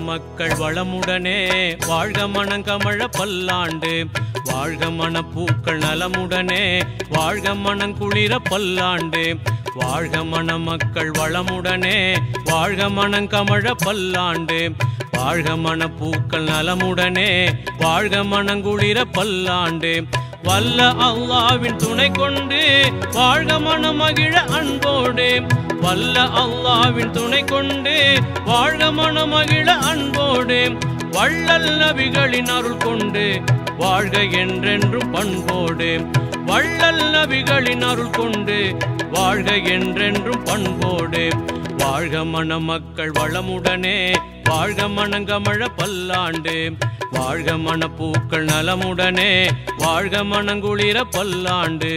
மக்கள் வளமுடனே வாழ்க மணங்கமழ பல்லாண்டு வாழ்க மணப்பூக்கள் நலமுடனே வாழ்க மணங்குளிர பல்லாண்டு வாழ்க மண மக்கள் வளமுடனே வாழ்க மணங்கமழ பல்லாண்டு வாழ்க மணப்பூக்கள் நலமுடனே வாழ்க மணங்குளிர பல்லாண்டு வல்ல அல்லாவின் துணை கொண்டு வாழ்க மனமகிழ அன்போடு வல்ல அல்லாவின் துணை கொண்டு வாழ்க மனமகிழ அன்போடு வள்ளல் நபிகளின் அருள் கொண்டு வாழ்க என்றென்றும் பண்போடு வள்ளல் நபிகளின் அருள் கொண்டு வாழ்க என்றென்றும் பண்போடு வாழ்க மண மக்கள் வளமுடனே வாழ்க மணங்கமழ பல்லாண்டு வாழ்க மணப்பூக்கள் நலமுடனே வாழ்க மணங்குளிர பல்லாண்டு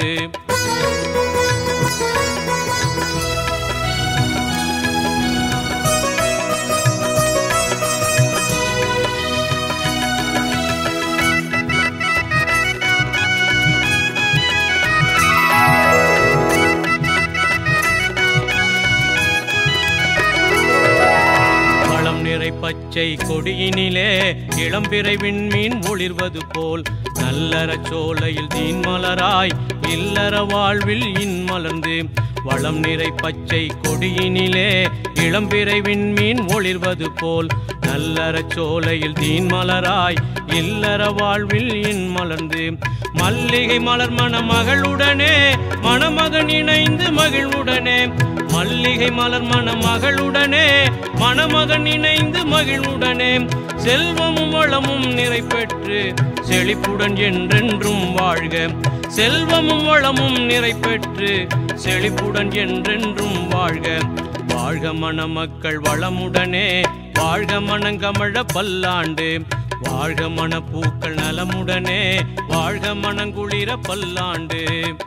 வளம் நிறை பச்சை கொடியினிலே இளம்பிறை விண்மீன் ஒளிர்வது போல் நல்லற சோலையில் தீன் மலராய் இல்லற வாழ்வில் இன்மலர்ந்து வளம் நிறை பச்சை கொடியினிலே இளம்பிறை விண்மீன் ஒளிர்வது போல் நல்லற சோலையில் தீன் மலராய் இல்லற வாழ்வில் இன்மலர்ந்து மல்லிகை மலர் மணமகளுடனே மணமகன் இணைந்து மகிழ்வுடனே மல்லிகை மலர் மணமகளுடனே மணமகன் இணைந்து மகிழ்வுடனே செல்வமும் வளமும் நிறை பெற்று செழிப்புடன் என்றென்றும் வாழ்க செல்வமும் வளமும் நிறை பெற்று செழிப்புடன் என்றென்றும் வாழ்க வாழ்க மணமக்கள் வளமுடனே வாழ்க மணங்கமழ பல்லாண்டு வாழ்க மணப்பூக்கள் நலமுடனே வாழ்க மணங்குளிர பல்லாண்டு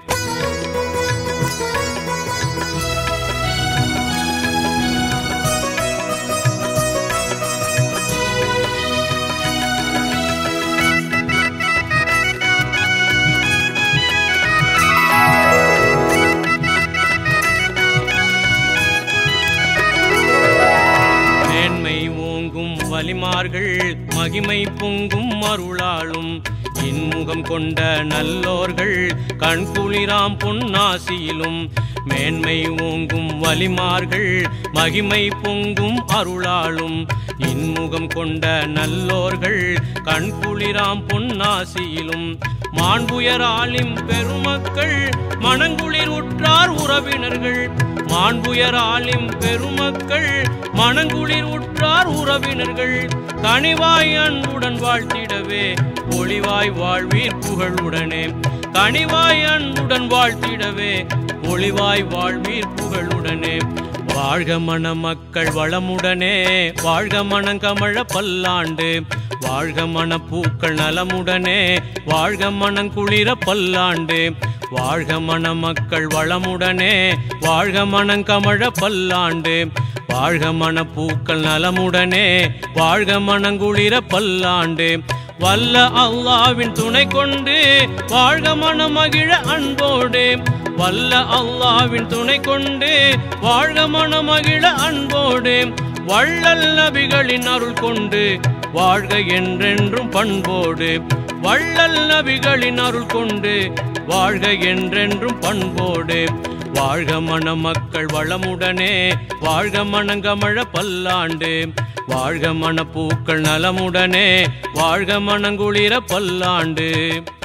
மேன்மை ஓங்கும் வலிமார்கள் மகிமை பொங்கும் அருளாலும் இன்முகம் கொண்ட நல்லோர்கள் கண்குளிராம் பொன்னாசியிலும் மேன்மை ஓங்கும் வலிமார்கள் மகிமை பொங்கும் அருளாலும் இன்முகம் கொண்ட நல்லோர்கள் கண்குளிராம் பொன்னாசியிலும் மாண்புயராலிம் பெருமக்கள் மணங்குளிர் உற்றார் உறவினர்கள் மாண்புயராலிம் பெருமக்கள் மணங்குளிர் உற்றார் உறவினர்கள் கனிவாய் அன்புடன் வாழ்த்திடவே ஒளிவாய் வாழ்வீர் புகழுடனே கனிவாய் அன்புடன் வாழ்த்திடவே ஒளிவாய் வாழ்வீர் புகழுடனே வாழ்க மண மக்கள் வளமுடனே வாழ்க மணங்கமழ பல்லாண்டு வாழ்க மணப்பூக்கள் நலமுடனே வாழ்க மணங்குளிர பல்லாண்டு வாழ்க மண மக்கள் வளமுடனே வாழ்க மணங்கமழ பல்லாண்டு வாழ்க மணப்பூக்கள் நலமுடனே வாழ்க மணங்குளிர பல்லாண்டு வல்ல அல்லாவின் துணை கொண்டு வாழ்க மனமகிழ அன்போடு வல்ல அல்லாவின் துணை கொண்டு வாழ்க மனமகிழ அன்போடு வள்ளல் நபிகளின் அருள் கொண்டு வாழ்க என்றென்றும் பண்போடு வள்ளல் நபிகளின் அருள் கொண்டு வாழ்க என்றென்றும் பண்போடு வாழ்க மண மக்கள் வளமுடனே வாழ்க மணங்கமழ பல்லாண்டு வாழ்க மணப்பூக்கள் நலமுடனே வாழ்க மணங்குளிர பல்லாண்டு